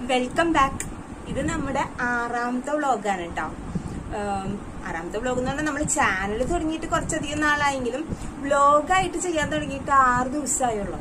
welcome back ഇത് നമ്മുടെ ആറാമത്തെ വ്ളോഗാണ് കേട്ടോ ഉം, ആറാമത്തെ വ്ളോഗ് എന്ന് പറഞ്ഞാൽ നമ്മൾ ചാനൽ തുടങ്ങിയിട്ട് കുറച്ചധികം നാളായെങ്കിലും വ്ളോഗായിട്ട് ചെയ്യാൻ തുടങ്ങിയിട്ട് ആറ് ദിവസമായുള്ളൂ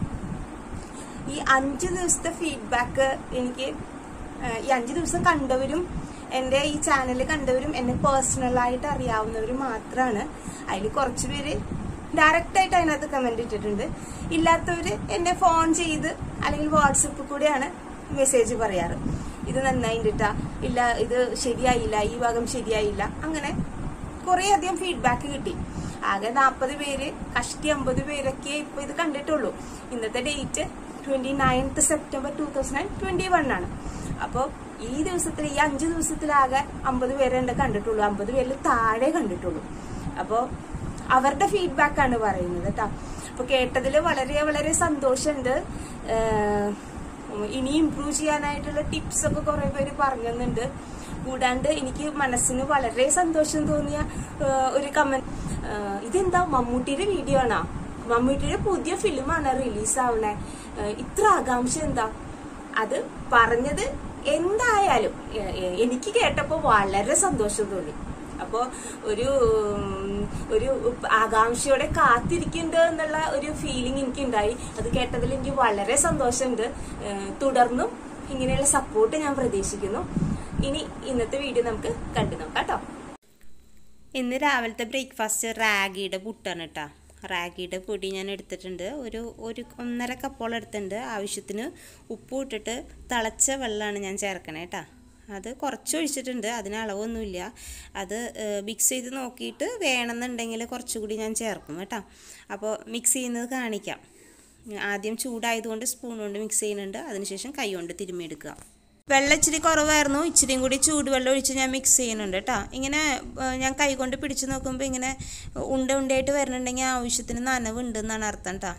ഈ അഞ്ച് ദിവസത്തെ ഫീഡ്ബാക്ക് എനിക്ക് ഏഹ്, ഈ അഞ്ച് ദിവസം കണ്ടവരും എൻ്റെ ഈ ചാനൽ കണ്ടവരും എന്നെ പേഴ്സണലായിട്ട് അറിയാവുന്നവരും മാത്രമാണ് അതിൽ കുറച്ച് പേര് ഡയറക്റ്റ് ആയിട്ട് അതിനകത്ത് കമന്റ് ഇട്ടിട്ടുണ്ട് ഇല്ലാത്തവര് എന്നെ ഫോൺ ചെയ്ത് അല്ലെങ്കിൽ വാട്സപ്പ് കൂടെയാണ് മെസ്സേജ് പറയാറ് ഇത് നന്നായിട്ടാ ഇല്ല ഇത് ശരിയായില്ല ഈ ഭാഗം ശരിയായില്ല അങ്ങനെ കുറേ അധികം ഫീഡ്ബാക്ക് കിട്ടി ആകെ നാൽപ്പത് പേര് കഷ്ടി അമ്പത് പേരൊക്കെ ഇപ്പൊ ഇത് കണ്ടിട്ടുള്ളൂ ഇന്നത്തെ date twenty ninth September two thousand twenty one ആണ് അപ്പോൾ ഈ ദിവസത്തിൽ ഈ അഞ്ച് ദിവസത്തിലാകെ അമ്പത് പേരെ ഉണ്ട് കണ്ടിട്ടുള്ളൂ അമ്പത് പേരിൽ താഴെ കണ്ടിട്ടുള്ളൂ അപ്പോൾ അവരുടെ ഫീഡ്ബാക്ക് ആണ് പറയുന്നത് കേട്ടോ അപ്പൊ കേട്ടതിൽ വളരെ വളരെ സന്തോഷമുണ്ട് ഏഹ് ഇനി ഇമ്പ്രൂവ് ചെയ്യാനായിട്ടുള്ള ടിപ്സ് ഒക്കെ കുറെ പേര് പറഞ്ഞു തന്നിട്ടുണ്ട് കൂടാണ്ട് എനിക്ക് മനസ്സിന് വളരെ സന്തോഷം തോന്നിയ ഏഹ് ഒരു കമന്റ് ഇതെന്താ മമ്മൂട്ടിയുടെ വീഡിയോ ആണോ മമ്മൂട്ടിയുടെ പുതിയ ഫിലിമാണ് റിലീസ് ആവണേ ഏഹ് ഇത്ര ആകാംക്ഷ എന്താ അത് പറഞ്ഞത് എന്തായാലും എ- എ- എനിക്ക് കേട്ടപ്പോ വളരെ സന്തോഷം തോന്നി അപ്പോ ഒരു ഉം, ഒരു ആകാംക്ഷയോടെ കാത്തിരിക്കുന്നുണ്ട് എന്നുള്ള ഒരു ഫീലിംഗ് എനിക്ക് ഉണ്ടായി അത് കേട്ടതിൽ എനിക്ക് വളരെ സന്തോഷമുണ്ട് ഏഹ് തുടർന്നും ഇങ്ങനെയുള്ള സപ്പോർട്ട് ഞാൻ പ്രതീക്ഷിക്കുന്നു ഇനി ഇന്നത്തെ വീഡിയോ നമുക്ക് കണ്ടു നോക്കാം കേട്ടോ ഇന്ന് രാവിലത്തെ ബ്രേക്ക്ഫാസ്റ്റ് റാഗിയുടെ പുട്ടാണ് കേട്ടോ റാഗിയുടെ പൊടി ഞാൻ എടുത്തിട്ടുണ്ട് ഒരു ഒരു ഒന്നര കപ്പോളം എടുത്തിട്ടുണ്ട് ആവശ്യത്തിന് ഉപ്പ് ഇട്ടിട്ട് തിളച്ച വെള്ളമാണ് ഞാൻ ചേർക്കണേ കേട്ടോ അത് കുറച്ച് ഒഴിച്ചിട്ടുണ്ട് അതിന് അളവൊന്നുമില്ല അത് മിക്സ് ചെയ്ത് നോക്കിയിട്ട് വേണമെന്നുണ്ടെങ്കിൽ കുറച്ചുകൂടി ഞാൻ ചേർക്കും കേട്ടോ അപ്പോൾ മിക്സ് ചെയ്യുന്നത് കാണിക്കാം ആദ്യം ചൂടായതുകൊണ്ട് സ്പൂൺ കൊണ്ട് മിക്സ് ചെയ്യുന്നുണ്ട് അതിനുശേഷം കൈ കൊണ്ട് തിരുമ്മിയെടുക്കുക വെള്ളം ഇച്ചിരി കുറവായിരുന്നു ഇച്ചിരിയും കൂടി ചൂടുവെള്ളം ഒഴിച്ച് ഞാൻ മിക്സ് ചെയ്യുന്നുണ്ട് കേട്ടോ ഇങ്ങനെ ഏഹ്, ഞാൻ കൈ കൊണ്ട് പിടിച്ച് നോക്കുമ്പോൾ ഇങ്ങനെ ഉണ്ട ഉണ്ടയായിട്ട് വരുന്നുണ്ടെങ്കിൽ ആവശ്യത്തിന് നനവുണ്ട് എന്നാണ് അർത്ഥം കേട്ടോ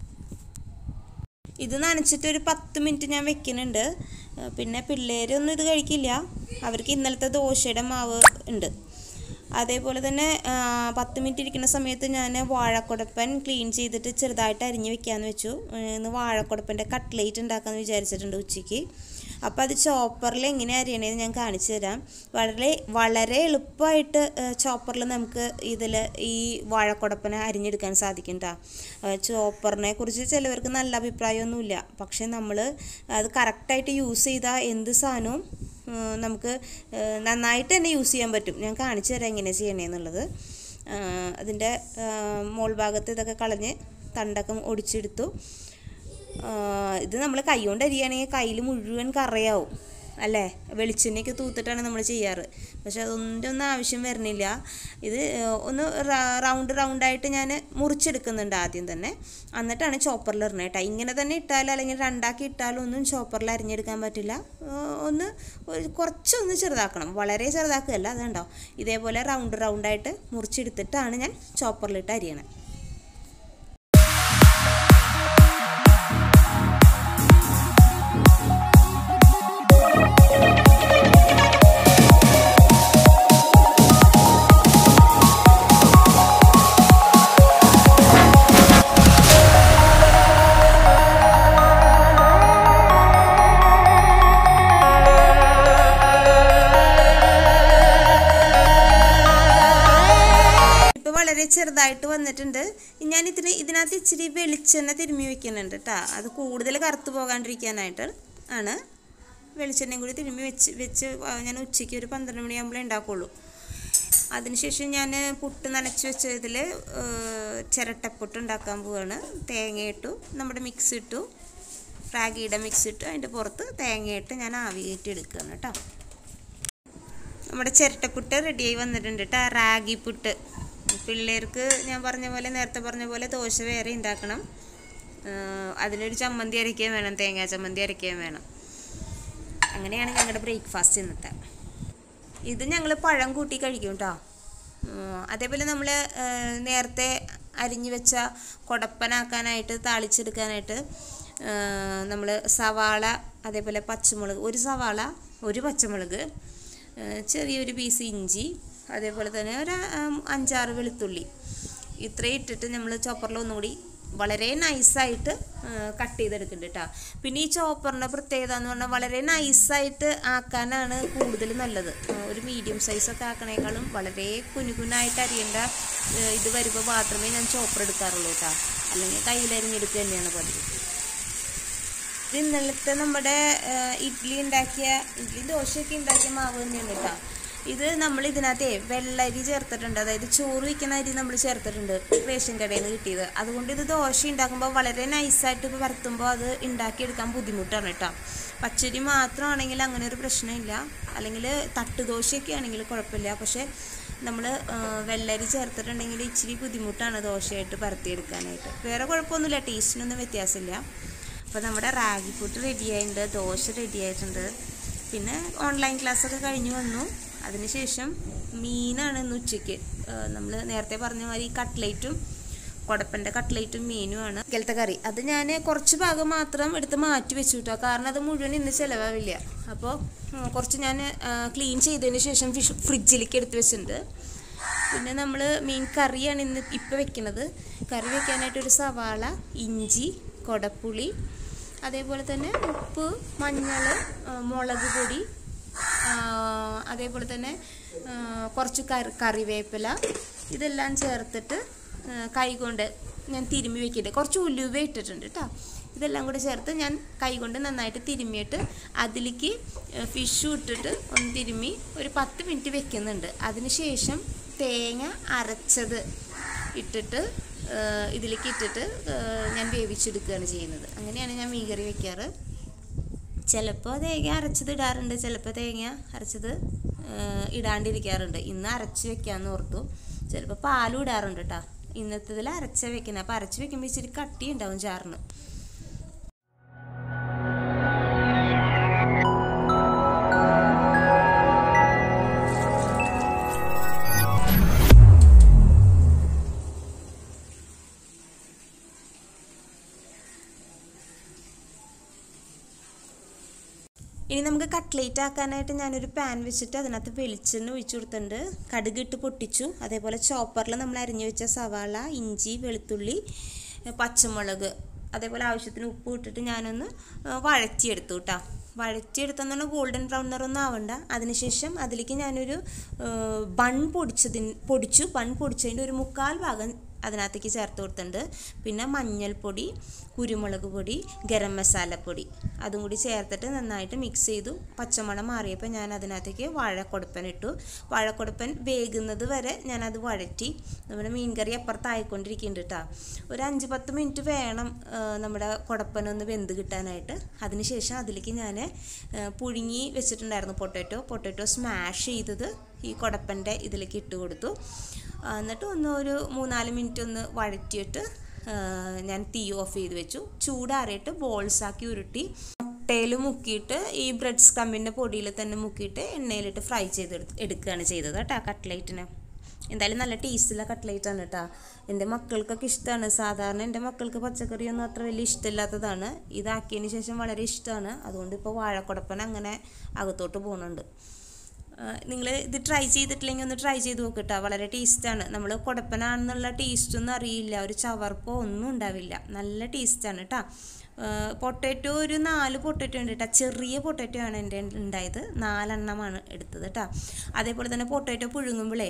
ഇത് നനച്ചിട്ട് ഒരു പത്ത് മിനിറ്റ് ഞാൻ വെക്കുന്നുണ്ട് ഏഹ്, പിന്നെ പിള്ളേരൊന്നും ഇത് കഴിക്കില്ല അവർക്ക് ഇന്നലത്തെ ദോശയുടെ മാവ് ഉണ്ട് അതേപോലെ തന്നെ ആ, പത്ത് മിനിറ്റ് ഇരിക്കുന്ന സമയത്ത് ഞാൻ വാഴക്കുടപ്പൻ ക്ലീൻ ചെയ്തിട്ട് ചെറുതായിട്ട് അരിഞ്ഞ് വെക്കാമെന്ന് വെച്ചു ഏഹ്, ഇന്ന് വാഴക്കുടപ്പൻ്റെ കട്ട്ലേറ്റ് ഉണ്ടാക്കാമെന്ന് വിചാരിച്ചിട്ടുണ്ട് ഉച്ചയ്ക്ക് അപ്പോൾ അത് ചോപ്പറിൽ എങ്ങനെ അരിയണേന്ന് ഞാൻ കാണിച്ചു തരാം വളരെ വളരെ എളുപ്പമായിട്ട് ചോപ്പറിൽ നമുക്ക് ഇതിൽ ഈ വാഴക്കുടപ്പനെ അരിഞ്ഞെടുക്കാൻ സാധിക്കും കേട്ടോ ചോപ്പറിനെ കുറിച്ച് ചിലവർക്ക് നല്ല അഭിപ്രായമൊന്നുമില്ല പക്ഷേ നമ്മൾ അത് കറക്റ്റായിട്ട് യൂസ് ചെയ്താൽ എന്ത് സാധനവും ഏഹ് നമുക്ക് ഏഹ് നന്നായിട്ട് തന്നെ യൂസ് ചെയ്യാൻ പറ്റും ഞാൻ കാണിച്ചു തരാം എങ്ങനെ ചെയ്യണേന്നുള്ളത് ഏഹ് അതിൻ്റെ ഏഹ് മോൾ ഭാഗത്ത് ഇതൊക്കെ കളഞ്ഞ് തണ്ടൊക്കെ ഒടിച്ചെടുത്തു ആഹ് ഇത് നമ്മൾ കൈകൊണ്ട് അരിയുകയാണെങ്കിൽ കയ്യിൽ മുഴുവൻ കറയാവും അല്ലേ വെളിച്ചെണ്ണയൊക്കെ തൂത്തിട്ടാണ് നമ്മൾ ചെയ്യാറ് പക്ഷെ അതൊന്നും ഒന്നും ആവശ്യം വരുന്നില്ല ഇത് ഏഹ് ഒന്ന് റ- റൗണ്ട് റൗണ്ടായിട്ട് ഞാൻ മുറിച്ചെടുക്കുന്നുണ്ട് ആദ്യം തന്നെ എന്നിട്ടാണ് ചോപ്പറിൽ ഇടുന്നത് കേട്ടോ ഇങ്ങനെ തന്നെ ഇട്ടാലും അല്ലെങ്കിൽ രണ്ടാക്കി ഇട്ടാലും ഒന്നും ചോപ്പറിൽ അരിഞ്ഞെടുക്കാൻ പറ്റില്ല ഏഹ് ഒന്ന് ഒരു കുറച്ചൊന്ന് ചെറുതാക്കണം വളരെ ചെറുതാക്കുകയല്ല അതുണ്ടോ ഇതേപോലെ റൗണ്ട് റൗണ്ടായിട്ട് മുറിച്ചെടുത്തിട്ടാണ് ഞാൻ ചോപ്പറിലിട്ട് അരിയണത് ഇപ്പൊ വളരെ ചെറുതായിട്ട് വന്നിട്ടുണ്ട് ഞാൻ ഇതിന് ഇതിനകത്ത് ഇച്ചിരി വെളിച്ചെണ്ണ തിരുമ്മി വെക്കുന്നുണ്ട് കേട്ടോ അത് കൂടുതൽ കറുത്ത് പോകാണ്ടിരിക്കാനായിട്ട് ആണ് വെളിച്ചെണ്ണയും കൂടി തിരുമ്മി വെച്ച് വെച്ച് ഞാൻ ഉച്ചയ്ക്ക് ഒരു പന്ത്രണ്ട് മണിയാകുമ്പോഴേ ഉണ്ടാക്കുള്ളൂ അതിനുശേഷം ഞാൻ പുട്ട് നനച്ച് വെച്ചതിൽ ചിരട്ടപ്പുട്ട് ഉണ്ടാക്കാൻ പോവാണ് തേങ്ങ ഇട്ടു നമ്മുടെ മിക്സ് ഇട്ടു റാഗിയുടെ മിക്സ് ഇട്ടു അതിൻ്റെ പുറത്ത് തേങ്ങയിട്ട് ഞാൻ ആവി കയറ്റി എടുക്കുകയാണ് കേട്ടോ നമ്മുടെ ചിരട്ടപ്പുട്ട് റെഡിയായി വന്നിട്ടുണ്ട് കേട്ടോ റാഗി പുട്ട് പിള്ളേർക്ക് ഞാൻ പറഞ്ഞ പോലെ നേരത്തെ പറഞ്ഞ പോലെ ദോശ വേറെ ഉണ്ടാക്കണം ആഹ് അതിനൊരു ചമ്മന്തി അരയ്ക്കുകയും വേണം തേങ്ങാ ചമ്മന്തി അരയ്ക്കുകയും വേണം അങ്ങനെയാണ് ഞങ്ങളുടെ ബ്രേക്ക്ഫാസ്റ്റ് ഇന്നത്തെ ഇത് ഞങ്ങൾ പഴം കൂട്ടി കഴിക്കും കേട്ടോ അതേപോലെ നമ്മൾ നേരത്തെ അരിഞ്ഞു വെച്ച കുടപ്പനാക്കാനായിട്ട് താളിച്ചെടുക്കാനായിട്ട് നമ്മൾ സവാള അതേപോലെ പച്ചമുളക് ഒരു സവാള ഒരു പച്ചമുളക് ഏഹ് ചെറിയൊരു പീസ് ഇഞ്ചി അതേപോലെ തന്നെ ഒരു ആം, അഞ്ചാറ് വെളുത്തുള്ളി ഇത്രയും ഇട്ടിട്ട് നമ്മൾ ചോപ്പറിൽ ഒന്നുകൂടി വളരെ നൈസായിട്ട് കട്ട് ചെയ്തെടുക്കുന്നുണ്ട് കേട്ടോ പിന്നെ ഈ ചോപ്പറിൻ്റെ പ്രത്യേകത എന്ന് പറഞ്ഞാൽ വളരെ നൈസായിട്ട് ആക്കാനാണ് കൂടുതൽ നല്ലത് ആ, ഒരു മീഡിയം സൈസൊക്കെ ആക്കണേക്കാളും വളരെ കുനുകുനായിട്ട് അരിയേണ്ട ആ, ഇത് വരുമ്പോൾ മാത്രമേ ഞാൻ ചോപ്പർ എടുക്കാറുള്ളൂ കേട്ടോ അല്ലെങ്കിൽ കയ്യിലരിഞ്ഞെടുക്കുക തന്നെയാണ് പതിവ് ഇത് ഇന്നലത്തെ നമ്മുടെ ആ, ഇഡ്ഡലി ഉണ്ടാക്കിയ ഇഡ്ഡലി ദോശയൊക്കെ ഉണ്ടാക്കിയ മാവ് തന്നെയാണ് കേട്ടോ ഇത് നമ്മൾ ഇതിനകത്തെ വെള്ളരി ചേർത്തിട്ടുണ്ട് അതായത് ചോറ് വയ്ക്കുന്ന അരി നമ്മൾ ചേർത്തിട്ടുണ്ട് റേഷൻ കടയിൽ നിന്ന് കിട്ടിയത് അതുകൊണ്ട് ഇത് ദോശ ഉണ്ടാക്കുമ്പോൾ വളരെ നൈസായിട്ട് പരത്തുമ്പോൾ അത് ഉണ്ടാക്കിയെടുക്കാൻ ബുദ്ധിമുട്ടാണ് കേട്ടോ പച്ചരി മാത്രമാണെങ്കിൽ അങ്ങനെ ഒരു പ്രശ്നമില്ല അല്ലെങ്കിൽ തട്ടുദോശയൊക്കെ ആണെങ്കിൽ കുഴപ്പമില്ല പക്ഷേ നമ്മൾ വെള്ളരി ചേർത്തിട്ടുണ്ടെങ്കിൽ ഇച്ചിരി ബുദ്ധിമുട്ടാണ് ദോശയായിട്ട് പരത്തിയെടുക്കാനായിട്ട് വേറെ കുഴപ്പമൊന്നുമില്ല ടേസ്റ്റിനൊന്നും വ്യത്യാസമില്ല അപ്പോൾ നമ്മുടെ റാഗി പുട്ട് റെഡി ആയിട്ടുണ്ട് ദോശ റെഡി ആയിട്ടുണ്ട് പിന്നെ ഓൺലൈൻ ക്ലാസ്സൊക്കെ കഴിഞ്ഞ് വന്നു അതിനുശേഷം മീനാണ് ഇന്ന് ഉച്ചയ്ക്ക് നമ്മൾ നേരത്തെ പറഞ്ഞ മാതിരി കട്ട്ലേറ്റും കുടപ്പൻ്റെ കട്ട്ലേറ്റും മീനുമാണ് ഇങ്ങനത്തെ കറി അത് ഞാൻ കുറച്ച് ഭാഗം മാത്രം എടുത്ത് മാറ്റി വെച്ചു കേട്ടോ കാരണം അത് മുഴുവൻ ഇന്ന് ചിലവാവില്ല അപ്പോൾ കുറച്ച് ഞാൻ ക്ലീൻ ചെയ്തതിന് ശേഷം ഫിഷ് ഫ്രിഡ്ജിലേക്ക് എടുത്ത് വെച്ചിട്ടുണ്ട് പിന്നെ നമ്മൾ മീൻ കറിയാണ് ഇന്ന് ഇപ്പം വെക്കുന്നത് കറി വെക്കാനായിട്ട് ഒരു സവാള ഇഞ്ചി കൊടപ്പുളി അതേപോലെ തന്നെ ഉപ്പ് മഞ്ഞൾ മുളക് പൊടി ആ, അതേപോലെ തന്നെ ആ, കുറച്ച് കറി കറിവേപ്പില ഇതെല്ലാം ചേർത്തിട്ട് ആ, കൈകൊണ്ട് ഞാൻ തിരുമ്മി വെക്കിയിട്ട് കുറച്ച് ഉലുവ ഇട്ടിട്ടുണ്ട് കേട്ടോ ഇതെല്ലാം കൂടെ ചേർത്ത് ഞാൻ കൈകൊണ്ട് നന്നായിട്ട് തിരുമ്മിയിട്ട് അതിലേക്ക് ഫിഷും ഇട്ടിട്ട് ഒന്ന് തിരുമ്മി ഒരു പത്ത് മിനിറ്റ് വെക്കുന്നുണ്ട് അതിനുശേഷം തേങ്ങ അരച്ചത് ഇട്ടിട്ട് ആ, ഇതിലേക്ക് ഇട്ടിട്ട് ആ, ഞാൻ വേവിച്ചെടുക്കുകയാണ് ചെയ്യുന്നത് അങ്ങനെയാണ് ഞാൻ മീൻകറി വെക്കാറ് ചിലപ്പോൾ തേങ്ങ അരച്ചത് ഇടാറുണ്ട് ചിലപ്പോൾ തേങ്ങ അരച്ചത് ആ, ഇടാണ്ടിരിക്കാറുണ്ട് ഇന്ന് അരച്ച് വെക്കാമെന്ന് ഓർത്തു ചിലപ്പോൾ പാലും ഇടാറുണ്ട് കേട്ടോ ഇന്നത്തതിൽ അരച്ച വെക്കുന്നത് അപ്പോൾ അരച്ച് വെക്കുമ്പോൾ ഇച്ചിരി കട്ടി ഉണ്ടാവും ചാറിന് ഇനി നമുക്ക് കട്ട്ലേറ്റ് ആക്കാനായിട്ട് ഞാനൊരു പാൻ വെച്ചിട്ട് അതിനകത്ത് വെളിച്ചെണ്ണ ഒഴിച്ചു കൊടുത്തിട്ടുണ്ട് കടുക് ഇട്ട് പൊട്ടിച്ചു അതേപോലെ ചോപ്പറിൽ നമ്മൾ അരിഞ്ഞു വെച്ച സവാള ഇഞ്ചി വെളുത്തുള്ളി പച്ചമുളക് അതേപോലെ ആവശ്യത്തിന് ഉപ്പ് ഇട്ടിട്ട് ഞാനൊന്ന് ആ, വഴറ്റിയെടുത്തു കേട്ടോ വഴറ്റിയെടുത്തെന്ന് പറഞ്ഞാൽ ഗോൾഡൻ ബ്രൗൺ നിറമൊന്നും ആവണ്ട അതിനുശേഷം അതിലേക്ക് ഞാനൊരു ആ, ബൺ പൊടിച്ചതിന് പൊടിച്ചു ബൺ പൊടിച്ചതിൻ്റെ ഒരു മുക്കാൽ ഭാഗം അതിനകത്തേക്ക് ചേർത്ത് കൊടുത്തിട്ടുണ്ട് പിന്നെ മഞ്ഞൾപ്പൊടി കുരുമുളക് പൊടി ഗരം മസാലപ്പൊടി അതും കൂടി ചേർത്തിട്ട് നന്നായിട്ട് മിക്സ് ചെയ്തു പച്ചമണം മാറിയപ്പോൾ ഞാൻ അതിനകത്തേക്ക് വാഴക്കൊടുപ്പൻ ഇട്ടു വാഴക്കൊടുപ്പൻ വേകുന്നത് വരെ ഞാനത് വഴറ്റി നമ്മുടെ മീൻകറി അപ്പുറത്തായിക്കൊണ്ടിരിക്കുന്നുണ്ട് കേട്ടോ ഒരു അഞ്ച് പത്ത് മിനിറ്റ് വേണം ആ, നമ്മുടെ കുടപ്പനൊന്ന് വെന്ത് കിട്ടാനായിട്ട് അതിനുശേഷം അതിലേക്ക് ഞാൻ പുഴുങ്ങി വെച്ചിട്ടുണ്ടായിരുന്നു പൊട്ടാറ്റോ പൊട്ടാറ്റോ സ്മാഷ് ചെയ്തത് ഈ കുടപ്പൻ്റെ ഇതിലേക്ക് ഇട്ട് കൊടുത്തു ആ, എന്നിട്ട് ഒന്ന് ഒരു മൂന്നാല് മിനിറ്റ് ഒന്ന് വഴറ്റിയിട്ട് ആ, ഞാൻ തീ ഓഫ് ചെയ്ത് വെച്ചു ചൂടാറിയിട്ട് ബോൾസാക്കി ഉരുട്ടി മുട്ടയിൽ മുക്കിയിട്ട് ഈ ബ്രെഡ് സ്ക്രമ്പിൻ്റെ പൊടിയിൽ തന്നെ മുക്കിയിട്ട് എണ്ണയിലിട്ട് ഫ്രൈ ചെയ്ത് എടുത്ത് എടുക്കുകയാണ് ചെയ്തത് കേട്ടോ കട്ട്ലേറ്റിന് എന്തായാലും നല്ല ടേസ്റ്റുള്ള കട്ട്ലേറ്റ് ആണ് കേട്ടോ എൻ്റെ മക്കൾക്കൊക്കെ ഇഷ്ടമാണ് സാധാരണ എൻ്റെ മക്കൾക്ക് പച്ചക്കറിയൊന്നും അത്ര വലിയ ഇഷ്ടമില്ലാത്തതാണ് ഇതാക്കിയതിന് ശേഷം വളരെ ഇഷ്ടമാണ് അതുകൊണ്ട് ഇപ്പോൾ വാഴക്കുടപ്പൻ അങ്ങനെ അകത്തോട്ട് പോകുന്നുണ്ട് നിങ്ങൾ ഇത് ട്രൈ ചെയ്തിട്ടില്ലെങ്കിൽ ഒന്ന് ട്രൈ ചെയ്ത് നോക്കിട്ടോ വളരെ ടേസ്റ്റാണ് നമ്മൾ കുടപ്പനാണെന്നുള്ള ടേസ്റ്റൊന്നും അറിയില്ല ഒരു ചവർപ്പോ ഒന്നും ഉണ്ടാവില്ല നല്ല ടേസ്റ്റാണ് കേട്ടോ പൊട്ടാറ്റോ ഒരു നാല് പൊട്ടാറ്റോ ഉണ്ട് കേട്ടോ ചെറിയ പൊട്ടാറ്റോ ആണ് എൻ്റെ ഉണ്ടായത് നാലെണ്ണമാണ് എടുത്തത് കേട്ടോ അതേപോലെ തന്നെ പൊട്ടാറ്റോ പുഴുങ്ങുമ്പോഴേ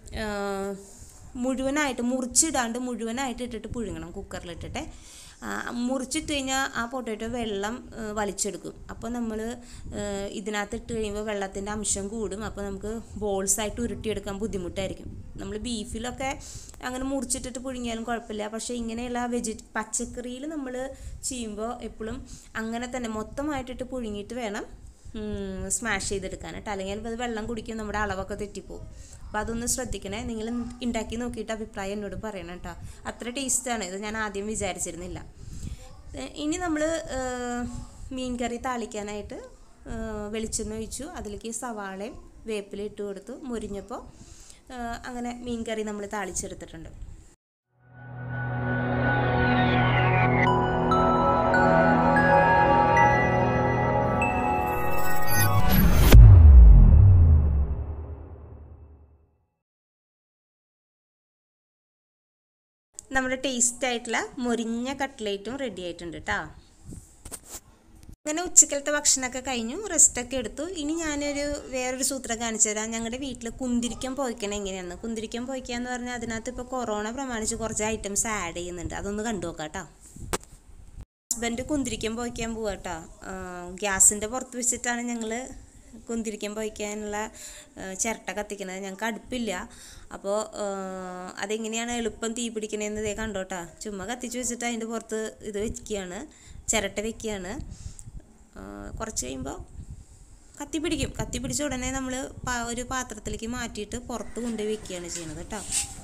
മുഴുവനായിട്ട് മുറിച്ചിടാണ്ട് മുഴുവനായിട്ട് ഇട്ടിട്ട് പുഴുങ്ങണം കുക്കറിലിട്ടിട്ട് മുറിച്ചിട്ട് കഴിഞ്ഞാൽ ആ പൊട്ടാറ്റോ വെള്ളം ആ, വലിച്ചെടുക്കും അപ്പോൾ നമ്മൾ ഇതിനകത്ത് ഇട്ട് കഴിയുമ്പോൾ വെള്ളത്തിൻ്റെ അംശം കൂടും അപ്പോൾ നമുക്ക് ബോൾസ് ആയിട്ട് ഉരുട്ടിയെടുക്കാൻ ബുദ്ധിമുട്ടായിരിക്കും നമ്മൾ ബീഫിലൊക്കെ അങ്ങനെ മുറിച്ചിട്ടിട്ട് പുഴുങ്ങിയാലും കുഴപ്പമില്ല പക്ഷേ ഇങ്ങനെയുള്ള വെജി പച്ചക്കറിയിൽ നമ്മൾ ചെയ്യുമ്പോൾ എപ്പോഴും അങ്ങനെ തന്നെ മൊത്തമായിട്ടിട്ട് പുഴുങ്ങിയിട്ട് വേണം സ്മാഷ് ചെയ്തെടുക്കാൻ കേട്ടോ അല്ലെങ്കിൽ അത് വെള്ളം കുടിക്കും നമ്മുടെ അളവൊക്കെ തെറ്റിപ്പോവും അപ്പോൾ അതൊന്ന് ശ്രദ്ധിക്കണേ നിങ്ങൾ ഉണ്ടാക്കി നോക്കിയിട്ട് അഭിപ്രായം എന്നോട് പറയണം കേട്ടോ അത്ര ടേസ്റ്റാണ് ഇത് ഞാൻ ആദ്യം വിചാരിച്ചിരുന്നില്ല ഏ, ഇനി നമ്മൾ മീൻ കറി താളിക്കാനായിട്ട് ഏ, വെളിച്ചെണ്ണ ഒഴിച്ചു അതിലേക്ക് സവാളയും വേപ്പില ഇട്ട് കൊടുത്തു മുരിഞ്ഞപ്പോൾ ഏ, അങ്ങനെ മീൻ കറി നമ്മൾ താളിച്ചെടുത്തിട്ടുണ്ട് നമ്മുടെ ടേസ്റ്റ് ആയിട്ടുള്ള മുരിഞ്ഞ കട്ട്ലേറ്റും റെഡി ആയിട്ടുണ്ട് കേട്ടോ അങ്ങനെ ഉച്ചക്കലത്തെ ഭക്ഷണമൊക്കെ കഴിഞ്ഞു റെസ്റ്റൊക്കെ എടുത്തു ഇനി ഞാനൊരു വേറൊരു സൂത്രം കാണിച്ചു തരാം ഞങ്ങളുടെ വീട്ടിൽ കുന്തിരിക്കം പോയിക്കണം എങ്ങനെയാണ് കുന്തിരിക്കം പോയിക്കുക എന്ന് പറഞ്ഞാൽ അതിനകത്ത് ഇപ്പോൾ കൊറോണ പ്രമാണിച്ച് കുറച്ച് ഐറ്റംസ് ആഡ് ചെയ്യുന്നുണ്ട് അതൊന്ന് കണ്ടു നോക്കാം കേട്ടോ ഹസ്ബൻഡ് കുന്തിരിക്കം പോയിക്കാൻ പോവാ കേട്ടോ ഗ്യാസിൻ്റെ പുറത്ത് വെച്ചിട്ടാണ് ഞങ്ങൾ കുന്തിരിക്കം പോയിക്കാനുള്ള ചിരട്ട കത്തിക്കുന്നത് ഞങ്ങൾക്ക് അടുപ്പില്ല അപ്പോൾ അതെങ്ങനെയാണ് എളുപ്പം തീ പിടിക്കണതെന്ന് ഇതേ കണ്ടോട്ടാ ചുമ്മാ കത്തിച്ച് വെച്ചിട്ട് അതിൻ്റെ പുറത്ത് ഇത് വെക്കുകയാണ് ചിരട്ട വെക്കുകയാണ് കുറച്ച് കഴിയുമ്പോൾ കത്തി പിടിക്കും കത്തി പിടിച്ച ഉടനെ നമ്മൾ ഒരു പാത്രത്തിലേക്ക് മാറ്റിയിട്ട് പുറത്ത് കൊണ്ടുപോയി വെക്കുകയാണ് ചെയ്യുന്നത് കേട്ടോ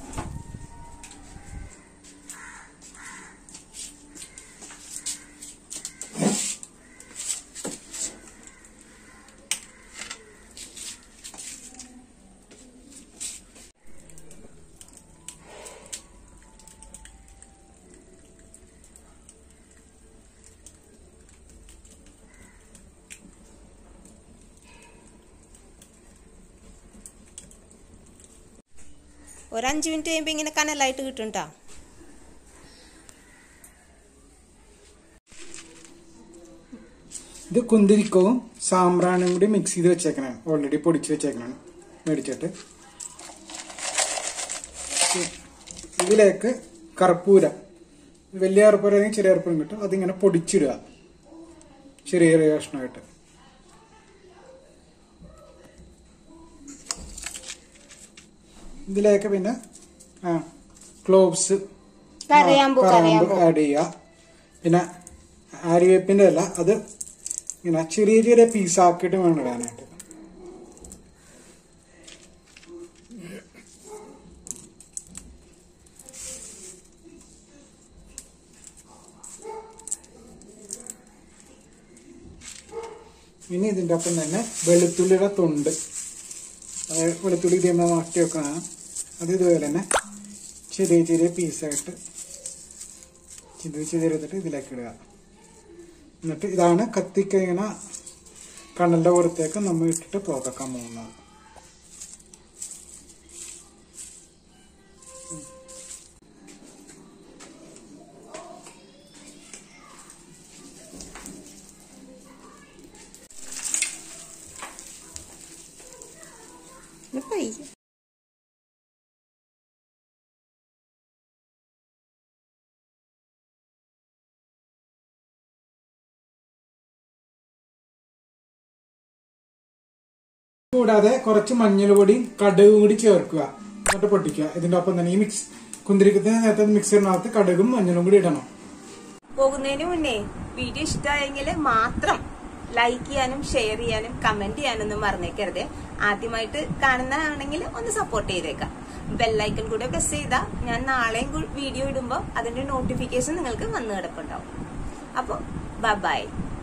ഒരു അഞ്ച് മിനിറ്റ് കഴിയുമ്പോൾ ഇങ്ങനെ കനലായിട്ട് കിട്ടും കേട്ടോ ഇത് കുന്തിരിക്കവും സാമ്പ്രാണും കൂടി മിക്സ് ചെയ്ത് വെച്ചേക്കണേ ഓൾറെഡി പൊടിച്ച് വെച്ചേക്കണേ മേടിച്ചിട്ട് ഇതിലേക്ക് കർപ്പൂരം വലിയ കർപ്പൂരം അല്ലെങ്കിൽ ചെറിയ കർപ്പൂരം കിട്ടും അതിങ്ങനെ പൊടിച്ചിടുക ചെറിയ ചെറിയ കഷ്ണമായിട്ട് ഇതിലേക്ക് പിന്നെ ആ ക്ലോവ്സ് കറിയാമ്പൂ കറിയാമ്പൂ ആഡ് ചെയ്യുക പിന്നെ ആര്യവേപ്പിന്റെ അല്ല അത് ഇങ്ങനെ ചെറിയ ചെറിയ പീസാക്കിയിട്ട് വേണം ഇടാനായിട്ട് ഇനി ഇതിന്റെ ഒപ്പം തന്നെ വെളുത്തുള്ളിയുടെ തൊണ്ട് അതായത് വെളുത്തുള്ളി ഇതേമാ മാറ്റി വെക്കണം അത് ഇതുപോലെ തന്നെ ചെറിയ ചെറിയ പീസായിട്ട് ചിന്തി ചെയ്തെടുത്തിട്ട് ഇതിലേക്ക് ഇടുക എന്നിട്ട് ഇതാണ് കത്തിക്കഴിയണ കണ്ണലിന്റെ പുറത്തേക്ക് നമ്മൾ ഇട്ടിട്ട് പോകാക്കാൻ പോകുന്നത് പോയി കൂടാതെ കുറച്ച് മഞ്ഞൾ പൊടി കടുകും കൂടി ചേർക്കുക എന്നിട്ട് പൊട്ടിക്കുക ഇതിന്റെ ഒപ്പം തന്നെ ഈ മിക്സ് കുന്തിരിക്കത്തിന് നേരത്തെ മിക്സറിനകത്ത് കടുകും മഞ്ഞളും കൂടി ഇടണം പോകുന്നതിന് മുന്നേ വീഡിയോ ഇഷ്ടമായെങ്കിൽ മാത്രം ലൈക്ക് ചെയ്യാനും ഷെയർ ചെയ്യാനും കമന്റ് ചെയ്യാനൊന്നും മറന്നേക്കരുത് ആദ്യമായിട്ട് കാണുന്നതാണെങ്കിൽ ഒന്ന് സപ്പോർട്ട് ചെയ്തേക്കാം ബെല്ലൈക്കൺ കൂടെ പ്രസ് ചെയ്താൽ ഞാൻ നാളെയും വീഡിയോ ഇടുമ്പോൾ അതിന്റെ നോട്ടിഫിക്കേഷൻ നിങ്ങൾക്ക് വന്നു കിടപ്പുണ്ടാവും അപ്പോൾ ബൈ